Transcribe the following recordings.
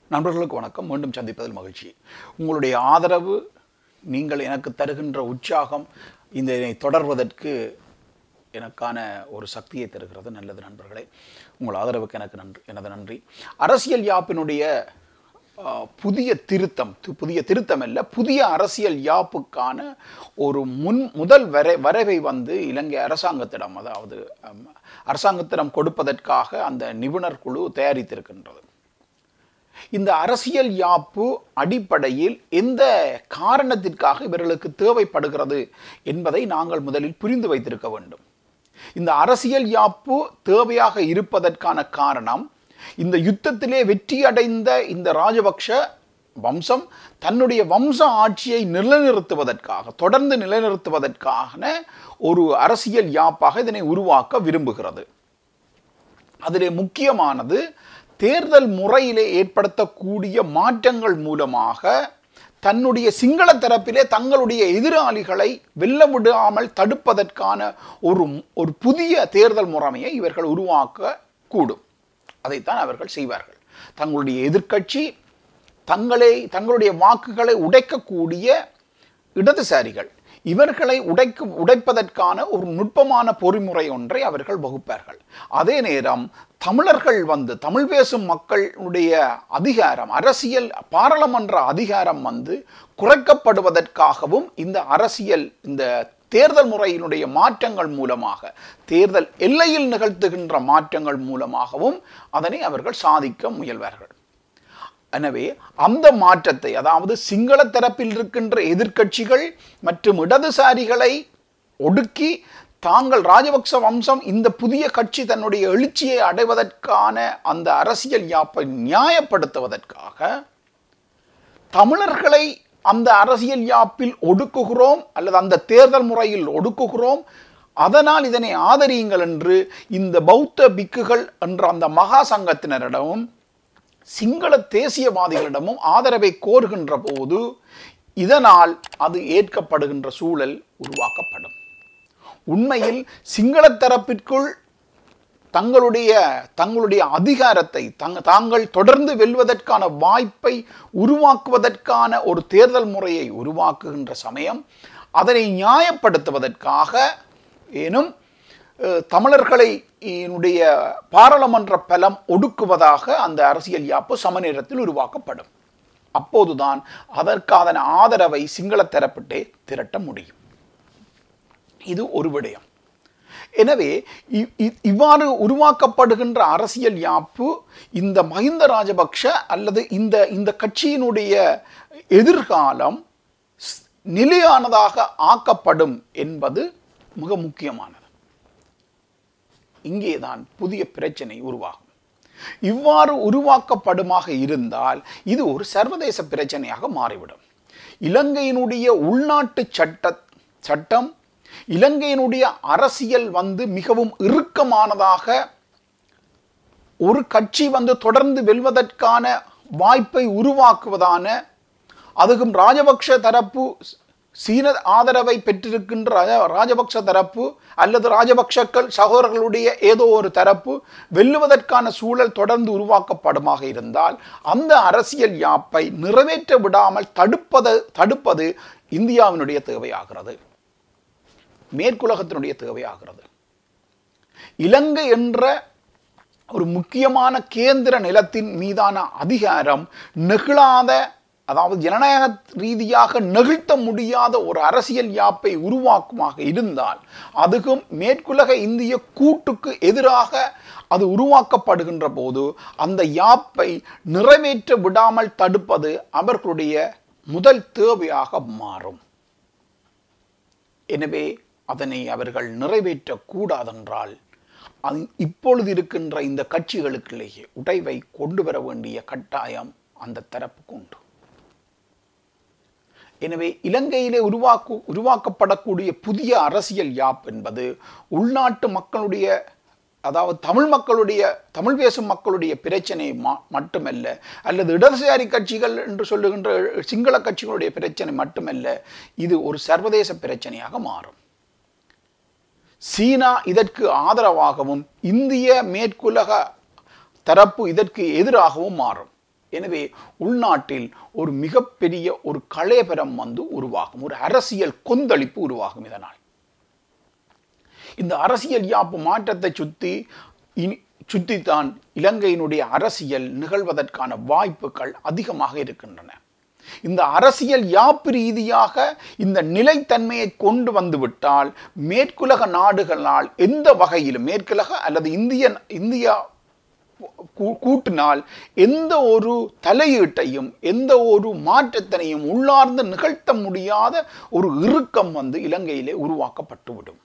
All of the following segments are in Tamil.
நண்பர்களுக்கு வணக்கம் மீண்டும் சந்திப்பதில் மகிழ்ச்சி உங்களுடைய ஆதரவு நீங்கள் எனக்கு தருகின்ற உற்சாகம் இந்த இதனை தொடர்வதற்கு எனக்கான ஒரு சக்தியை தருகிறது நல்லது நண்பர்களே உங்கள் ஆதரவுக்கு எனக்கு நன்றி எனது நன்றி அரசியல் யாப்பினுடைய ஆ, புதிய திருத்தம் து- புதிய திருத்தம் அல்ல புதிய அரசியல் யாப்புக்கான ஒரு முன் முதல் வரை வரைவை வந்து இலங்கை அரசாங்கத்திடம் அதாவது அம், அரசாங்கத்திடம் கொடுப்பதற்காக அந்த நிபுணர் குழு தயாரித்திருக்கின்றது இந்த அரசியல் யாப்பு அடிப்படையில் எந்த காரணத்திற்காக இவர்களுக்கு தேவைப்படுகிறது என்பதை நாங்கள் முதலில் புரிந்து வைத்திருக்க வேண்டும் இந்த அரசியல் யாப்பு தேவையாக இருப்பதற்கான காரணம் இந்த யுத்தத்திலே வெற்றி அடைந்த இந்த ராஜபக்ஷ வம்சம் தன்னுடைய வம்ச ஆட்சியை நிலைநிறுத்துவதற்காக தொடர்ந்து நிலைநிறுத்துவதற்கான ஒரு அரசியல் யாப்பாக இதனை உருவாக்க விரும்புகிறது அதிலே முக்கியமானது தேர்தல் முறையிலே ஏற்படுத்தக்கூடிய மாற்றங்கள் மூலமாக தன்னுடைய சிங்கள தரப்பிலே தங்களுடைய எதிராளிகளை வெல்ல விடாமல் தடுப்பதற்கான ஒரு ஒரு புதிய தேர்தல் முறைமையை இவர்கள் உருவாக்க கூடும் அதைத்தான் அவர்கள் செய்வார்கள் தங்களுடைய எதிர்க்கட்சி தங்களை தங்களுடைய வாக்குகளை உடைக்கக்கூடிய இடதுசாரிகள் இவர்களை உடைக்கு உடைப்பதற்கான ஒரு நுட்பமான பொறிமுறை ஒன்றை அவர்கள் வகுப்பார்கள் அதே நேரம் தமிழர்கள் வந்து தமிழ் பேசும் மக்களுடைய அதிகாரம் அரசியல் பாராளுமன்ற அதிகாரம் வந்து குறைக்கப்படுவதற்காகவும் இந்த அரசியல் இந்த தேர்தல் முறையினுடைய மாற்றங்கள் மூலமாக தேர்தல் எல்லையில் நிகழ்த்துகின்ற மாற்றங்கள் மூலமாகவும் அதனை அவர்கள் சாதிக்க முயல்வார்கள் எனவே அந்த மாற்றத்தை அதாவது சிங்கள தரப்பில் இருக்கின்ற எதிர்க்கட்சிகள் மற்றும் இடதுசாரிகளை ஒடுக்கி தாங்கள் ராஜபக்ச வம்சம் இந்த புதிய கட்சி தன்னுடைய எழுச்சியை அடைவதற்கான அந்த அரசியல் யாப்பை நியாயப்படுத்துவதற்காக தமிழர்களை அந்த அரசியல் யாப்பில் ஒடுக்குகிறோம் அல்லது அந்த தேர்தல் முறையில் ஒடுக்குகிறோம் அதனால் இதனை ஆதரியுங்கள் என்று இந்த பௌத்த பிக்குகள் என்ற அந்த மகா சங்கத்தினரிடமும் சிங்கள தேசியவாதிகளிடமும் ஆதரவை கோருகின்ற போது இதனால் அது ஏற்கப்படுகின்ற சூழல் உருவாக்கப்படும் உண்மையில் சிங்கள தரப்பிற்குள் தங்களுடைய தங்களுடைய அதிகாரத்தை தங்க தாங்கள் தொடர்ந்து வெல்வதற்கான வாய்ப்பை உருவாக்குவதற்கான ஒரு தேர்தல் முறையை உருவாக்குகின்ற சமயம் அதனை நியாயப்படுத்துவதற்காக ஏனும் அஹ், தமிழர்களை என்னுடைய பாராளுமன்ற பலம் ஒடுக்குவதாக அந்த அரசியல் யாப்பு சமநேரத்தில் உருவாக்கப்படும் அப்போதுதான் அதற்கான ஆதரவை சிங்கள தரப்பிட்டே திரட்ட முடியும் இது ஒரு விடயம் எனவே இ- இ- இவ்வாறு உருவாக்கப்படுகின்ற அரசியல் யாப்பு இந்த மஹிந்த ராஜபக்ஷ அல்லது இந்த இந்த கட்சியினுடைய எதிர்காலம் ஸ்- நிலையானதாக ஆக்கப்படும் என்பது மிக முக்கியமானது இங்கேதான் புதிய பிரச்சனை உருவாகும் இவ்வாறு உருவாக்கப்படுமாக இருந்தால் இது ஒரு சர்வதேச பிரச்சனையாக மாறிவிடும் இலங்கையினுடைய உள்நாட்டு சட்ட சட்டம் இலங்கையினுடைய அரசியல் வந்து மிகவும் இறுக்கமானதாக ஒரு கட்சி வந்து தொடர்ந்து வெல்வதற்கான வாய்ப்பை உருவாக்குவதான அதுக்கும் ராஜபக்ஷ தரப்பு சீன ஆதரவை பெற்றிருக்கின்ற ராஜ- ராஜபக்ஷ தரப்பு அல்லது ராஜபக்ஷக்கள் சகோதரர்களுடைய ஏதோ ஒரு தரப்பு வெல்லுவதற்கான சூழல் தொடர்ந்து உருவாக்கப்படுமாக இருந்தால் அந்த அரசியல் யாப்பை நிறைவேற்ற விடாமல் தடுப்பது தடுப்பது இந்தியாவினுடைய தேவையாகிறது மேற்குலகத்தினுடைய தேவையாகிறது இலங்கை என்ற ஒரு முக்கியமான கேந்திர நிலத்தின் மீதான அதிகாரம் நெகிழாத அதாவது ஜனநாயக ரீதியாக நெகிழ்த்த முடியாத ஒரு அரசியல் யாப்பை உருவாக்குமாக இருந்தால் அதுக்கும் மேற்குலக இந்திய கூட்டுக்கு எதிராக அது உருவாக்கப்படுகின்ற போது அந்த யாப்பை நிறைவேற்ற விடாமல் தடுப்பது அவர்களுடைய முதல் தேவையாக மாறும் எனவே அதனை அவர்கள் நிறைவேற்றக்கூடாதென்றால் அது இப்பொழுது இருக்கின்ற இந்த கட்சிகளுக்கிலேயே உடைவை கொண்டு வர வேண்டிய கட்டாயம் அந்த தரப்புக்கு உண்டு எனவே இலங்கையிலே உருவாக்கு உருவாக்கப்படக்கூடிய புதிய அரசியல் யாப் என்பது உள்நாட்டு மக்களுடைய அதாவது தமிழ் மக்களுடைய தமிழ் பேசும் மக்களுடைய பிரச்சனை மா- மட்டுமல்ல அல்லது இடதுசாரி கட்சிகள் என்று சொல்லுகின்ற சிங்கள கட்சிகளுடைய பிரச்சனை மட்டுமல்ல இது ஒரு சர்வதேச பிரச்சனையாக மாறும் சீனா இதற்கு ஆதரவாகவும் இந்திய மேற்குலக தரப்பு இதற்கு எதிராகவும் மாறும் எனவே உள்நாட்டில் ஒரு மிகப்பெரிய ஒரு கலேபரம் வந்து உருவாகும் ஒரு அரசியல் கொந்தளிப்பு உருவாகும் இதனால் இந்த அரசியல் யாப்பு மாற்றத்தை சுத்தி இனி சுற்றித்தான் இலங்கையினுடைய அரசியல் நிகழ்வதற்கான வாய்ப்புகள் அதிகமாக இருக்கின்றன இந்த அரசியல் யாப்பு ரீதியாக இந்த நிலைத்தன்மையை கொண்டு வந்துவிட்டால் மேற்குலக நாடுகளால் எந்த வகையிலும் மேற்குலக அல்லது இந்திய இந்தியா கூ- கூட்டினால் எந்த ஒரு தலையீட்டையும் எந்த ஒரு மாற்றத்தினையும் உள்ளார்ந்து நிகழ்த்த முடியாத ஒரு இறுக்கம் வந்து இலங்கையிலே உருவாக்கப்பட்டுவிடும்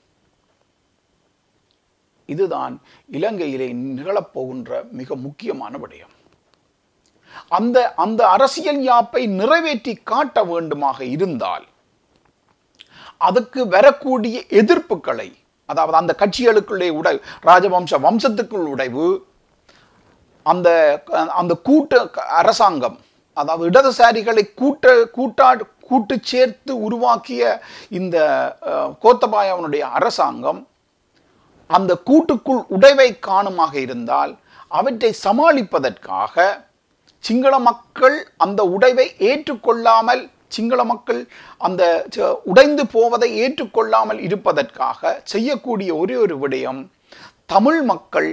இதுதான் இலங்கையிலே நிகழப்போகின்ற மிக முக்கியமான விடயம் அந்த அந்த அரசியல் யாப்பை நிறைவேற்றி காட்ட வேண்டுமாக இருந்தால் அதுக்கு வரக்கூடிய எதிர்ப்புகளை அதாவது அந்த கட்சிகளுக்குள்ளே உடை ராஜவம்ச வம்சத்துக்குள் உடைவு அந்த அந்த கூட்டு அரசாங்கம் அதாவது இடதுசாரிகளை கூட்ட கூட்டா கூட்டு சேர்த்து உருவாக்கிய இந்த அஹ், கோத்தபாயவனுடைய அரசாங்கம் அந்த கூட்டுக்குள் உடைவை காணுமாக இருந்தால் அவற்றை சமாளிப்பதற்காக சிங்கள மக்கள் அந்த உடைவை ஏற்றுக்கொள்ளாமல் சிங்கள மக்கள் அந்த ச- உடைந்து போவதை ஏற்றுக்கொள்ளாமல் இருப்பதற்காக செய்யக்கூடிய ஒரே ஒரு விடயம் தமிழ் மக்கள்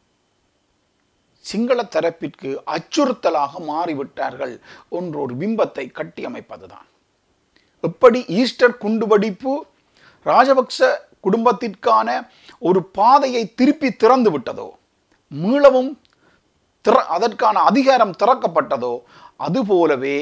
சிங்கள தரப்பிற்கு அச்சுறுத்தலாக மாறிவிட்டார்கள் என்ற ஒரு பிம்பத்தை கட்டியமைப்பதுதான் எப்படி ஈஸ்டர் குண்டுவெடிப்பு ராஜபக்ச குடும்பத்திற்கான ஒரு பாதையை திருப்பி திறந்து விட்டதோ மீளவும் திற அதற்கான அதிகாரம் திறக்கப்பட்டதோ அதுபோலவே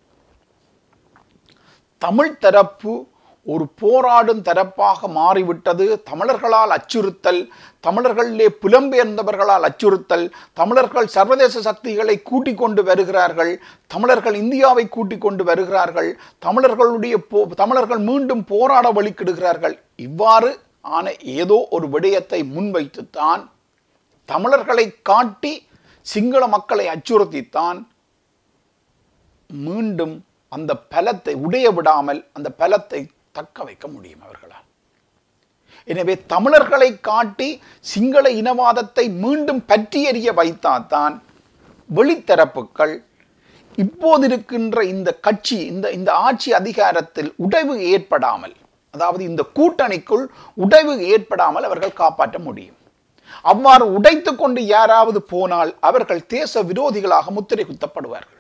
தமிழ் தரப்பு ஒரு போராடும் தரப்பாக மாறிவிட்டது தமிழர்களால் அச்சுறுத்தல் தமிழர்களிலே புலம்பெயர்ந்தவர்களால் அச்சுறுத்தல் தமிழர்கள் சர்வதேச சக்திகளை கூட்டிக் கொண்டு வருகிறார்கள் தமிழர்கள் இந்தியாவை கூட்டிக் கொண்டு வருகிறார்கள் தமிழர்களுடைய போ தமிழர்கள் மீண்டும் போராட வழிக்கிடுகிறார்கள் இவ்வாறு ஆன ஏதோ ஒரு விடயத்தை முன்வைத்துத்தான் தமிழர்களை காட்டி சிங்கள மக்களை அச்சுறுத்தித்தான் மீண்டும் அந்த பலத்தை உடைய விடாமல் அந்த பலத்தை தக்க வைக்க முடியும் அவர்களால் எனவே தமிழர்களை காட்டி சிங்கள இனவாதத்தை மீண்டும் பற்றி எறிய வைத்தால்தான் வெளித்தரப்புகள் இப்போது இருக்கின்ற இந்த கட்சி இந்த இந்த ஆட்சி அதிகாரத்தில் உடைவு ஏற்படாமல் அதாவது இந்த கூட்டணிக்குள் உடைவு ஏற்படாமல் அவர்கள் காப்பாற்ற முடியும் அவ்வாறு உடைத்துக் கொண்டு யாராவது போனால் அவர்கள் தேச விரோதிகளாக முத்திரை குத்தப்படுவார்கள்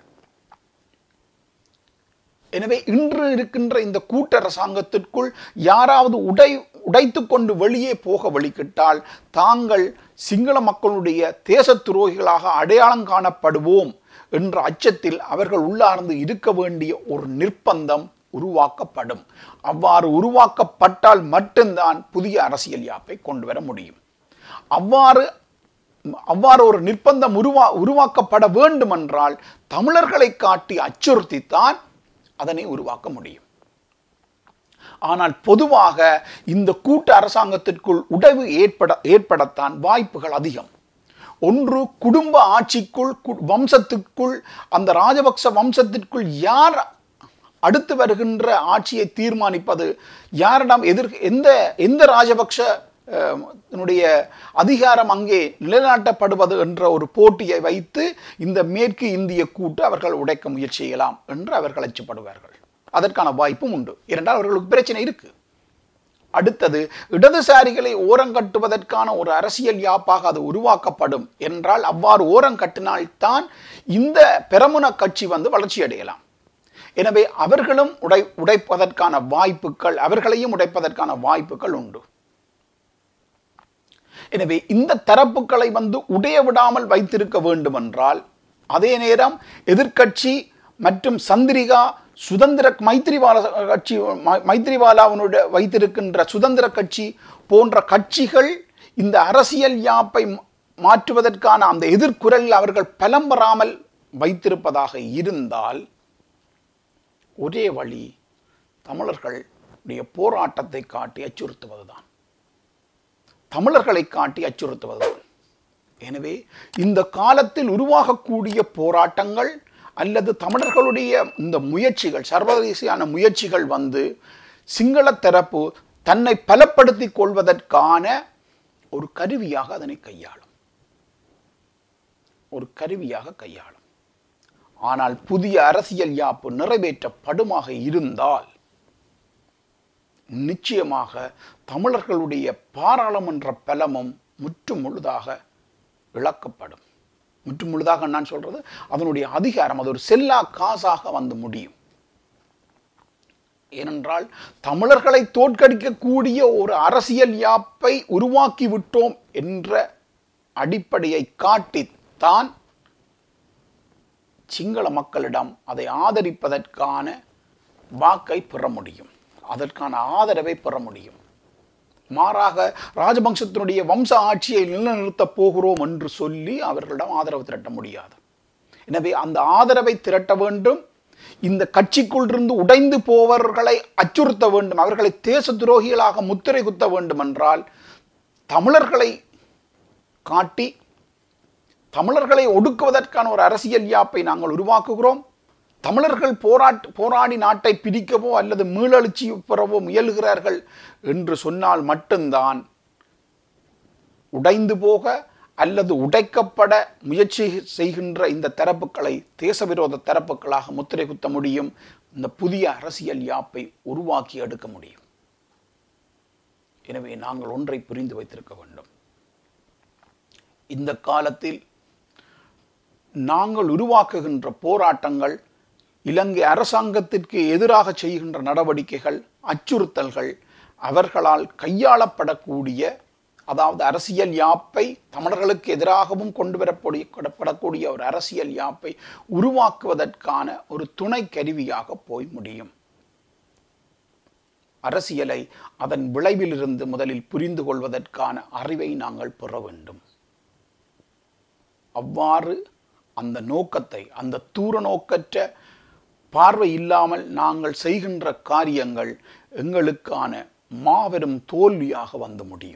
எனவே இன்று இருக்கின்ற இந்த கூட்டரசாங்கத்திற்குள் யாராவது உடை உடைத்துக் கொண்டு வெளியே போக வழிகிட்டால் தாங்கள் சிங்கள மக்களுடைய தேச துரோகிகளாக அடையாளம் காணப்படுவோம் என்ற அச்சத்தில் அவர்கள் உள்ளார்ந்து இருக்க வேண்டிய ஒரு நிர்பந்தம் உருவாக்கப்படும் அவ்வாறு உருவாக்கப்பட்டால் மட்டும்தான் புதிய அரசியல் யாப்பை கொண்டு வர முடியும் அவ்வாறு அவ்வாறு ஒரு நிர்பந்தம் உருவா உருவாக்கப்பட வேண்டுமென்றால் தமிழர்களை காட்டி அச்சுறுத்தித்தான் அதனை உருவாக்க முடியும் ஆனால் பொதுவாக இந்த கூட்டு அரசாங்கத்திற்குள் உடைவு ஏற்பட ஏற்படத்தான் வாய்ப்புகள் அதிகம் ஒன்று குடும்ப ஆட்சிக்குள் கு- வம்சத்துக்குள் அந்த ராஜபக்ச வம்சத்திற்குள் யார் அடுத்து வருகின்ற ஆட்சியை தீர்மானிப்பது யாரிடம் எதிர் எந்த எந்த ராஜபக்ஷ அஹ், னுடைய அதிகாரம் அங்கே நிலைநாட்டப்படுவது என்ற ஒரு போட்டியை வைத்து இந்த மேற்கு இந்திய கூட்டு அவர்கள் உடைக்க முயற்சி செய்யலாம் என்று அவர்கள் அச்சப்படுவார்கள் அதற்கான வாய்ப்பும் உண்டு இரண்டால் அவர்களுக்கு பிரச்சனை இருக்கு அடுத்தது இடதுசாரிகளை ஓரங்கட்டுவதற்கான ஒரு அரசியல் யாப்பாக அது உருவாக்கப்படும் என்றால் அவ்வாறு ஓரங்கட்டினால்தான் இந்த பெரமுன கட்சி வந்து வளர்ச்சி அடையலாம் எனவே அவர்களும் உடை உடைப்பதற்கான வாய்ப்புகள் அவர்களையும் உடைப்பதற்கான வாய்ப்புகள் உண்டு எனவே இந்த தரப்புகளை வந்து உடைய விடாமல் வைத்திருக்க வேண்டுமென்றால் அதே நேரம் எதிர்க்கட்சி மற்றும் சந்திரிகா சுதந்திர மைத்திரிபால கட்சி மை- மைத்திரிபாலாவினுடைய வைத்திருக்கின்ற சுதந்திர கட்சி போன்ற கட்சிகள் இந்த அரசியல் யாப்பை மா- மாற்றுவதற்கான அந்த எதிர்குரலில் அவர்கள் பலம் பெறாமல் வைத்திருப்பதாக இருந்தால் ஒரே வழி தமிழர்களுடைய போராட்டத்தை காட்டி அச்சுறுத்துவதுதான் தமிழர்களை காட்டி அச்சுறுத்துவதுதான் எனவே இந்த காலத்தில் உருவாகக்கூடிய போராட்டங்கள் அல்லது தமிழர்களுடைய இந்த முயற்சிகள் சர்வதேசியான முயற்சிகள் வந்து சிங்கள தரப்பு தன்னை பலப்படுத்திக் கொள்வதற்கான ஒரு கருவியாக அதனை கையாளும் ஒரு கருவியாக கையாளும் ஆனால் புதிய அரசியல் யாப்பு நிறைவேற்றப்படுமாக இருந்தால் நிச்சயமாக தமிழர்களுடைய பாராளுமன்ற பலமும் முற்று முழுதாக இழக்கப்படும் முற்று முழுதாக நான் சொல்றது அதனுடைய அதிகாரம் அது ஒரு செல்லா காசாக வந்து முடியும் ஏனென்றால் தமிழர்களை தோற்கடிக்கக்கூடிய ஒரு அரசியல் யாப்பை உருவாக்கி விட்டோம் என்ற அடிப்படையை காட்டித்தான் சிங்கள மக்களிடம் அதை ஆதரிப்பதற்கான வாக்கை பெற முடியும் அதற்கான ஆதரவை பெற முடியும் மாறாக ராஜபக்சத்தினுடைய வம்ச ஆட்சியை நிலைநிறுத்தப் போகிறோம் என்று சொல்லி அவர்களிடம் ஆதரவு திரட்ட முடியாது எனவே அந்த ஆதரவை திரட்ட வேண்டும் இந்த கட்சிக்குள் இருந்து உடைந்து போவர்களை அச்சுறுத்த வேண்டும் அவர்களை தேச துரோகிகளாக முத்திரை குத்த வேண்டும் என்றால் தமிழர்களை காட்டி தமிழர்களை ஒடுக்குவதற்கான ஒரு அரசியல் யாப்பை நாங்கள் உருவாக்குகிறோம் தமிழர்கள் போராட் போராடி நாட்டை பிரிக்கவோ அல்லது மீளெழுச்சி பெறவோ முயல்கிறார்கள் என்று சொன்னால் மட்டும்தான் உடைந்து போக அல்லது உடைக்கப்பட முயற்சி செய்கின்ற இந்த தரப்புகளை தேசவிரோத தரப்புகளாக முத்திரை குத்த முடியும் இந்த புதிய அரசியல் யாப்பை உருவாக்கி எடுக்க முடியும் எனவே நாங்கள் ஒன்றை புரிந்து வைத்திருக்க வேண்டும் இந்த காலத்தில் நாங்கள் உருவாக்குகின்ற போராட்டங்கள் இலங்கை அரசாங்கத்திற்கு எதிராக செய்கின்ற நடவடிக்கைகள் அச்சுறுத்தல்கள் அவர்களால் கையாளப்படக்கூடிய அதாவது அரசியல் யாப்பை தமிழர்களுக்கு எதிராகவும் கொண்டு வரப்படக்கூடிய ஒரு அரசியல் யாப்பை உருவாக்குவதற்கான ஒரு துணை கருவியாக போய் முடியும் அரசியலை அதன் விளைவிலிருந்து முதலில் புரிந்து கொள்வதற்கான அறிவை நாங்கள் பெற வேண்டும் அவ்வாறு அந்த நோக்கத்தை அந்த தூர நோக்கற்ற பார்வை இல்லாமல் நாங்கள் செய்கின்ற காரியங்கள் எங்களுக்கான மாபெரும் தோல்வியாக வந்து முடியும்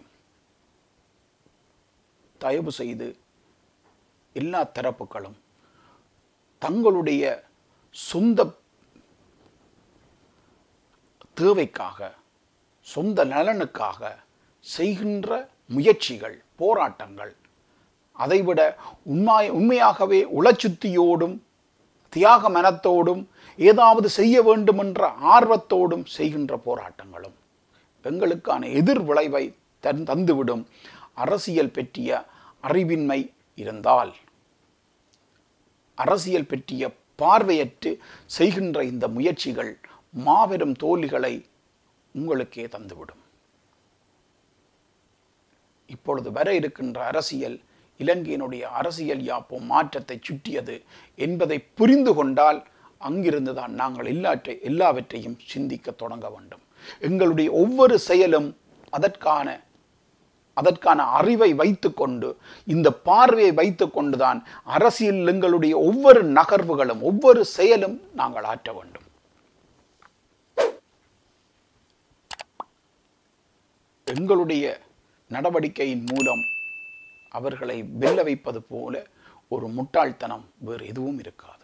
தயவு செய்து எல்லா தரப்புகளும் தங்களுடைய சொந்த தேவைக்காக சொந்த நலனுக்காக செய்கின்ற முயற்சிகள் போராட்டங்கள் அதைவிட உண்மாய் உண்மையாகவே உளச்சுத்தியோடும் தியாக மனத்தோடும் ஏதாவது செய்ய வேண்டும் என்ற ஆர்வத்தோடும் செய்கின்ற போராட்டங்களும் எங்களுக்கான எதிர் விளைவை தன் தந்துவிடும் அரசியல் பற்றிய அறிவின்மை இருந்தால் அரசியல் பற்றிய பார்வையற்று செய்கின்ற இந்த முயற்சிகள் மாபெரும் தோல்விகளை உங்களுக்கே தந்துவிடும் இப்பொழுது வர இருக்கின்ற அரசியல் இலங்கையினுடைய அரசியல் யாப்பும் மாற்றத்தை சுற்றியது என்பதை புரிந்து கொண்டால் அங்கிருந்து தான் நாங்கள் எல்லாற்றை எல்லாவற்றையும் சிந்திக்க தொடங்க வேண்டும் எங்களுடைய ஒவ்வொரு செயலும் அதற்கான அதற்கான அறிவை வைத்துக்கொண்டு இந்த பார்வையை வைத்துக்கொண்டுதான் அரசியல் எங்களுடைய ஒவ்வொரு நகர்வுகளும் ஒவ்வொரு செயலும் நாங்கள் ஆற்ற வேண்டும் எங்களுடைய நடவடிக்கையின் மூலம் அவர்களை வெல்ல வைப்பது போல ஒரு முட்டாள்தனம் வேறு எதுவும் இருக்காது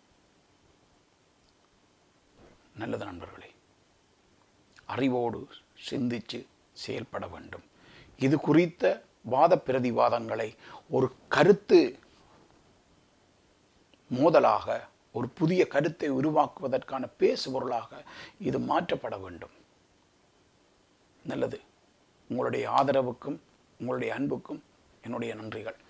நல்லது நண்பர்களே அறிவோடு சிந்திச்சு செயல்பட வேண்டும் இது குறித்த வாத பிரதிவாதங்களை ஒரு கருத்து மோதலாக ஒரு புதிய கருத்தை உருவாக்குவதற்கான பேசுபொருளாக இது மாற்றப்பட வேண்டும் நல்லது உங்களுடைய ஆதரவுக்கும் உங்களுடைய அன்புக்கும் என்னுடைய நன்றிகள்